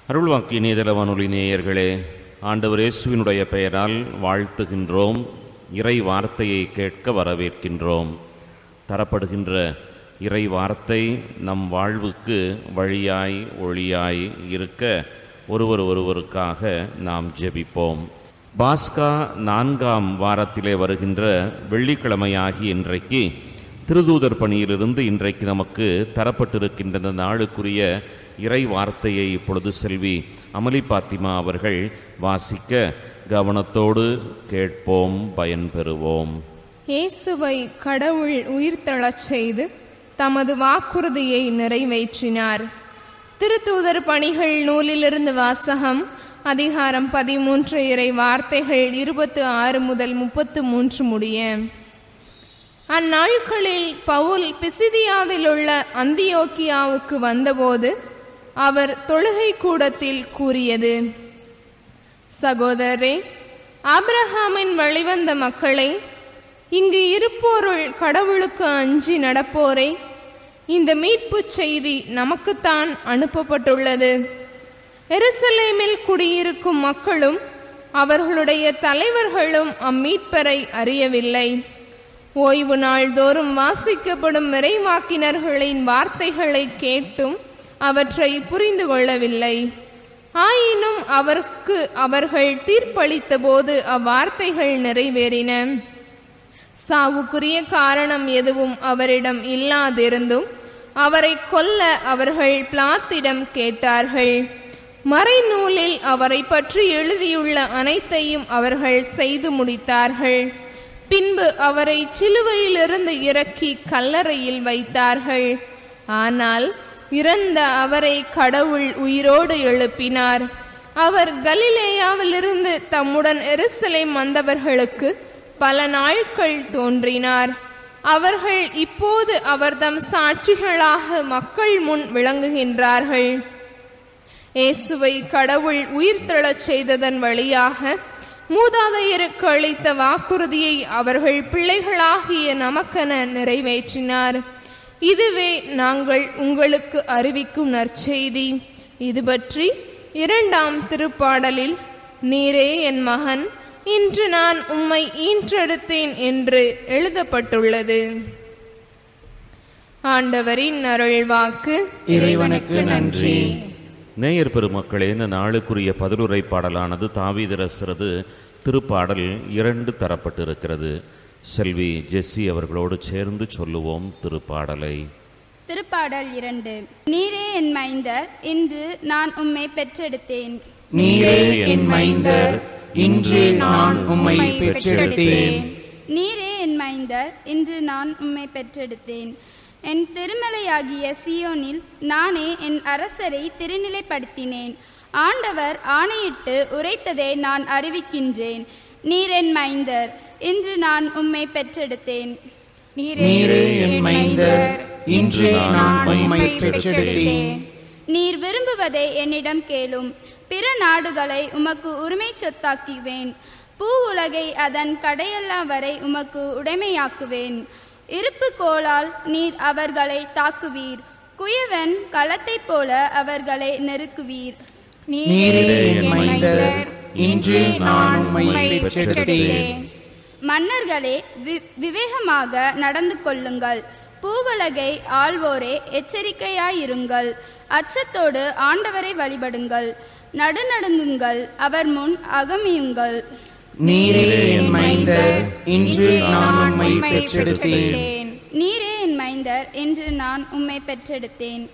அருள்வாக்கு இணையதள வானொலி நேயர்களே ஆண்டவர் இயேசுவினுடைய பெயரால் வாழ்த்துகின்றோம் இறை வார்த்தையை கேட்க வரவேற்கின்றோம் தரப்படுகின்ற இறை வார்த்தை நம் வாழ்வுக்கு வழியாய் ஒளியாய் இருக்க ஒருவர் ஒருவருக்காக நாம் ஜெபிப்போம் பாஸ்கா நான்காம் வாரத்திலே வருகின்ற வெள்ளிக்கிழமையாகி இன்றைக்கு திருதூதர் பணியிலிருந்து இன்றைக்கு நமக்கு தரப்பட்டிருக்கின்ற இந்த நாளுக்குரிய இறை வார்த்தையை இப்பொழுது செல்வி அமலி பாத்திமா அவர்கள் வாசிக்க கவனத்தோடு கேட்போம் பயன்பெறுவோம் இயேசுவை கடவுள் உயிர்த்தெழச் செய்து தமது வாக்குறுதியை நிறைவேற்றினார் திருத்தூதர் பணிகள் நூலிலிருந்து வாசகம் அதிகாரம் பதிமூன்று இறை வார்த்தைகள் இருபத்து ஆறு முதல் முப்பத்து மூன்று முடிய அந்நாட்களில் பவுல் பிசிதியாவில் உள்ள அந்தியோக்கியாவுக்கு வந்தபோது அவர் தொழுகை கூடத்தில் கூறியது சகோதரரே ஆபிரஹாமின் வழிவந்த மக்களே இங்கு இருப்போருள் கடவுளுக்கு அஞ்சி நடப்போரே இந்த மீட்புச் செய்தி நமக்குத்தான் அனுப்பப்பட்டுள்ளது எருசலேமில் குடியிருக்கும் மக்களும் அவர்களுடைய தலைவர்களும் அம்மீட்பரை அறியவில்லை ஓய்வு நாள்தோறும் வாசிக்கப்படும் இறைவாக்கினர்களின் வார்த்தைகளை கேட்டும் அவற்றை புரிந்து கொள்ளவில்லை ஆயினும் அவருக்கு அவர்கள் தீர்ப்பளித்த போது அவ்வார்த்தைகள் நிறைவேறின சாவுக்குரிய காரணம் எதுவும் அவரிடம் இல்லாதிருந்தும் அவரை கொல்ல அவர்கள் பிளாத்திடம் கேட்டார்கள் மறைநூலில் அவரை பற்றி எழுதியுள்ள அனைத்தையும் அவர்கள் செய்து முடித்தார்கள் பின்பு அவரை சிலுவையிலிருந்து இறக்கி கல்லறையில் வைத்தார்கள் ஆனால் இறந்த அவரை கடவுள் உயிரோடு எழுப்பினார் அவர் கலிலேயாவிலிருந்து தம்முடன் எருசலேம் வந்தவர்களுக்கு பல நாட்கள் தோன்றினார் அவர்கள் இப்போது அவர்தம் சாட்சிகளாக மக்கள் முன் விளங்குகின்றார்கள் இயேசுவை கடவுள் உயிர்த்தெழச் செய்ததன் வழியாக மூதாதையருக்கு அளித்த வாக்குறுதியை அவர்கள் பிள்ளைகளாகிய நமக்கென நிறைவேற்றினார் இதுவே நாங்கள் உங்களுக்கு அறிவிக்கும் நற்செய்தி இது பற்றி இரண்டாம் திருப்பாடலில் நீரே என் மகன் இன்று நான் உம்மை ஈன்றெடுத்தேன் என்று எழுதப்பட்டுள்ளது ஆண்டவரின் அருள்வாக்கு இறைவனுக்கு நன்றி நேயர் பெருமக்களே இந்த நாளுக்குரிய பதிலுரை பாடலானது தாவீதரசரது திருப்பாடல் இரண்டு தரப்பட்டிருக்கிறது செல்வி ஜெஸ்ஸி அவர்களோடு சேர்ந்து சொல்லுவோம் திருப்பாடலை திருப்பாடல் இரண்டு நீரே என் மைந்தர் இன்று நான் உம்மை பெற்றெடுத்தேன் நீரே என் மைந்தர் இன்று நான் உம்மை பெற்றெடுத்தேன் நீரே என் மைந்தர் இன்று நான் உம்மை பெற்றெடுத்தேன் என் திருமலையாகிய சியோனில் நானே என் அரசரை திருநிலைப்படுத்தினேன் ஆண்டவர் ஆணையிட்டு உரைத்ததை நான் அறிவிக்கின்றேன் நீர் என் மைந்தர் இன்று நான் உம்மை பெற்றெடுத்தேன் நீரே என் மைந்தர் இன்று நான் உம்மை பெற்றெடுத்தேன் நீர் விரும்புவதை என்னிடம் கேளும் பிற நாடுகளை உமக்கு உரிமை சொத்தாக்குவேன் பூ உலகை அதன் கடையெல்லாம் வரை உமக்கு உடைமையாக்குவேன் இருப்பு கோலால் நீர் அவர்களை தாக்குவீர் குயவன் களத்தைப் போல அவர்களை நெருக்குவீர் நீரே என் மைந்தர் இன்று நான் உம்மை பெற்றெடுத்தேன் மன்னர்களே வி- விவேகமாக நடந்து கொள்ளுங்கள் பூவுலகை ஆள்வோரே எச்சரிக்கையாயிருங்கள் அச்சத்தோடு ஆண்டவரை வழிபடுங்கள் நடுநடுங்குங்கள் அவர் முன் அகமியுங்கள் நீரே என் மைந்தர் இன்று நான் உம்மை பெற்றெடுத்தேன் நீரே என் மைந்தர் என்று நான் உம்மை பெற்றெடுத்தேன்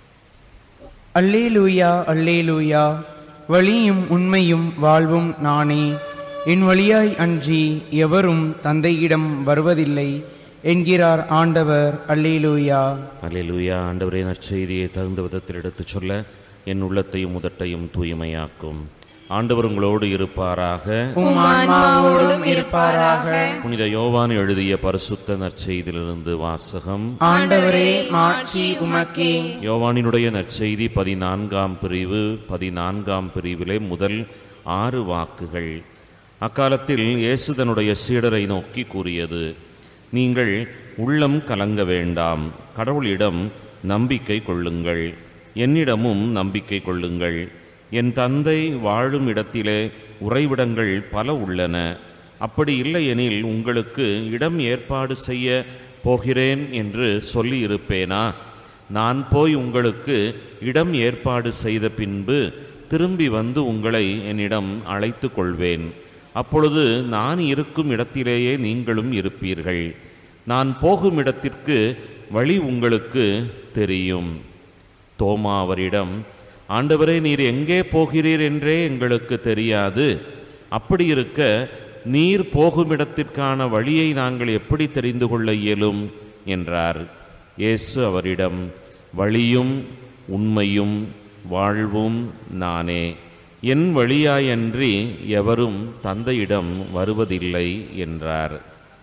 அல்லேலூயா அல்லேலூயா வழியும் உண்மையும் வாழ்வும் நானே என் வழியாய் அன்றி எவரும் தந்தையிடம் வருவதில்லை என்கிறார் ஆண்டவர் அல்லேலூயா அல்லேலூயா ஆண்டவரே நற்செய்தியை தகுந்த விதத்தில் எடுத்துச் சொல்ல என் உள்ளத்தையும் உதட்டையும் தூய்மையாக்கும் ஆண்டவர் உங்களோடு இருப்பாராக உம் ஆன்மாவோடும் இருப்பாராக புனித யோவான் எழுதிய பரிசுத்த நற்செய்தியிலிருந்து வாசகம் ஆண்டவரே மாட்சி உமக்கே யோவானினுடைய நற்செய்தி பதினான்காம் பிரிவு பதினான்காம் பிரிவிலே முதல் ஆறு வாக்குகள் அக்காலத்தில் இயேசு தன்னுடைய சீடரை நோக்கி கூறியது நீங்கள் உள்ளம் கலங்க வேண்டாம் கடவுளிடம் நம்பிக்கை கொள்ளுங்கள் என்னிடமும் நம்பிக்கை கொள்ளுங்கள் என் தந்தை வாழும் இடத்திலே உறைவிடங்கள் பல உள்ளன அப்படி இல்லையெனில் உங்களுக்கு இடம் ஏற்பாடு செய்ய போகிறேன் என்று சொல்லியிருப்பேனா நான் போய் உங்களுக்கு இடம் ஏற்பாடு செய்த பின்பு திரும்பி வந்து உங்களை என்னிடம் அழைத்து கொள்வேன் அப்பொழுது நான் இருக்கும் இடத்திலேயே நீங்களும் இருப்பீர்கள் நான் போகும் இடத்திற்கு வழி உங்களுக்கு தெரியும் தோமா அவரிடம் ஆண்டவரே நீர் எங்கே போகிறீர் என்றே எங்களுக்கு தெரியாது அப்படி இருக்க நீர் போகும் இடத்திற்கான வழியை நாங்கள் எப்படி தெரிந்து கொள்ள இயலும் என்றார் இயேசு அவரிடம் வழியும் உண்மையும் வாழ்வும் நானே என் வழியாயன்றி எவரும் தந்தையிடம் வருவதில்லை என்றார்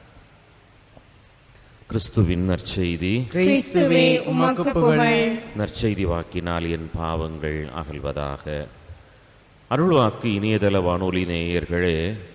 கிறிஸ்துவின் நற்செய்தி கிறிஸ்துவே உமக்கு புகழ் நற்செய்தி வாக்கினால் என் பாவங்கள் அகல்வதாக அருள்வாக்கு இணையதள வானொலி நேயர்களே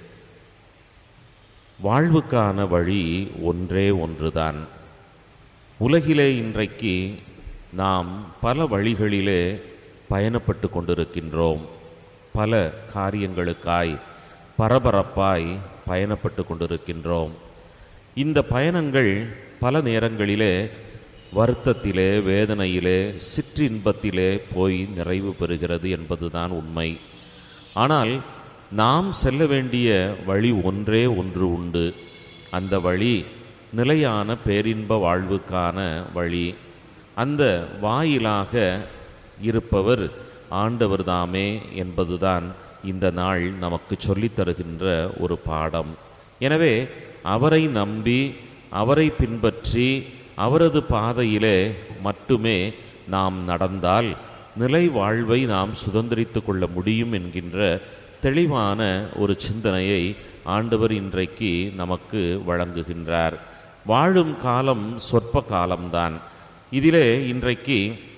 வாழ்வுக்கான வழி ஒன்றே ஒன்றுதான் உலகிலே இன்றைக்கு நாம் பல வழிகளிலே பயணப்பட்டு கொண்டிருக்கின்றோம் பல காரியங்களுக்காய் பரபரப்பாய் பயணப்பட்டு கொண்டிருக்கின்றோம் இந்த பயணங்கள் பல நேரங்களிலே வருத்தத்திலே வேதனையிலே சிற்றின்பத்திலே போய் நிறைவு பெறுகிறது என்பதுதான் உண்மை ஆனால் நாம் செல்ல வேண்டிய வழி ஒன்றே ஒன்று உண்டு அந்த வழி நிலையான பேரின்ப வாழ்வுக்கான வழி அந்த வாயிலாக இருப்பவர் ஆண்டவர் தாமே என்பதுதான் இந்த நாள் நமக்கு சொல்லித் தருகின்ற ஒரு பாடம் எனவே அவரை நம்பி அவரை பின்பற்றி அவரது பாதையிலே மட்டுமே நாம் நடந்தால் நிலை வாழ்வை நாம் சுதந்திரித்து கொள்ள முடியும் என்கின்ற தெளிவான ஒரு சிந்தனையை ஆண்டவர் இன்றைக்கு நமக்கு வழங்குகின்றார் வாழும் காலம் சொற்ப காலம்தான் இதிலே இன்றைக்கு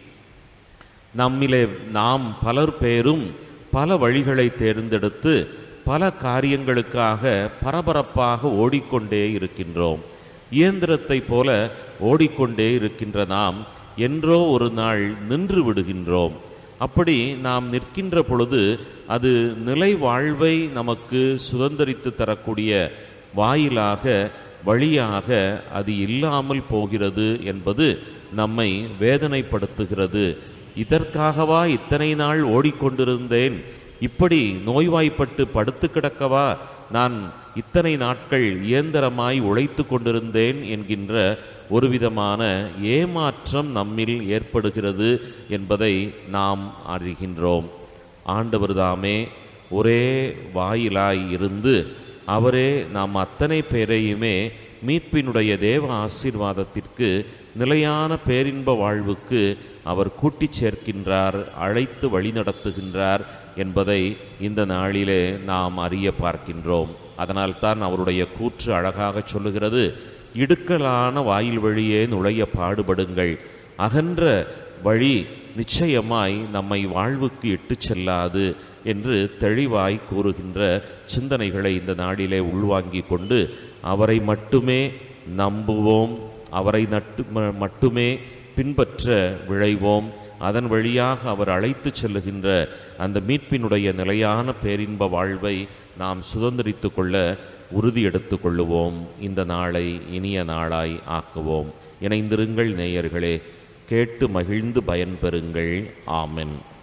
நம்மிலே நாம் பலர் பேரும் பல வழிகளை தேர்ந்தெடுத்து பல காரியங்களுக்காக பரபரப்பாக ஓடிக்கொண்டே இருக்கின்றோம் இயந்திரத்தைப் போல ஓடிக்கொண்டே இருக்கின்ற நாம் என்றோ ஒரு நாள் நின்று விடுகின்றோம் அப்படி நாம் நிற்கின்ற பொழுது அது நிலை வாழ்வை நமக்கு சுதந்திரித்து தரக்கூடிய வாயிலாக வழியாக அது இல்லாமல் போகிறது என்பது நம்மை வேதனைப்படுத்துகிறது இதற்காகவா இத்தனை நாள் ஓடிக்கொண்டிருந்தேன் இப்படி நோய்வாய்ப்பட்டு படுத்து கிடக்கவா நான் இத்தனை நாட்கள் இயந்திரமாய் உழைத்து கொண்டிருந்தேன் என்கின்ற ஒரு விதமான ஏமாற்றம் நம்மில் ஏற்படுகிறது என்பதை நாம் அறிகின்றோம் ஆண்டவர் தாமே ஒரே வாயிலாய் இருந்து அவரே நாம் அத்தனை பேரையுமே மீட்பினுடைய தேவ ஆசீர்வாதத்திற்கு நிலையான பேரின்ப வாழ்வுக்கு அவர் கூட்டிச் சேர்க்கின்றார் அழைத்து வழிநடத்துகின்றார் என்பதை இந்த நாளிலே நாம் அறிய பார்க்கின்றோம் அதனால்தான் அவருடைய கூற்று அழகாக சொல்லுகிறது இடுக்கலான வாயில் வழியே நுழைய பாடுபடுங்கள் அகன்ற வழி நிச்சயமாய் நம்மை வாழ்வுக்கு இட்டுச் செல்லாது என்று தெளிவாய் கூறுகின்ற சிந்தனைகளை இந்த நாளிலே உள்வாங்கிக் கொண்டு அவரை மட்டுமே நம்புவோம் அவரை நட்டு ம- மட்டுமே பின்பற்ற விழைவோம் அதன் வழியாக அவர் அழைத்து செல்லுகின்ற அந்த மீட்பினுடைய நிலையான பேரின்ப வாழ்வை நாம் சுதந்திரித்து கொள்ள உறுதி எடுத்து கொள்ளுவோம் இந்த நாளை இனிய நாளாய் ஆக்குவோம் இணைந்திருங்கள் நேயர்களே கேட்டு மகிழ்ந்து பயன்பெறுங்கள் ஆமென்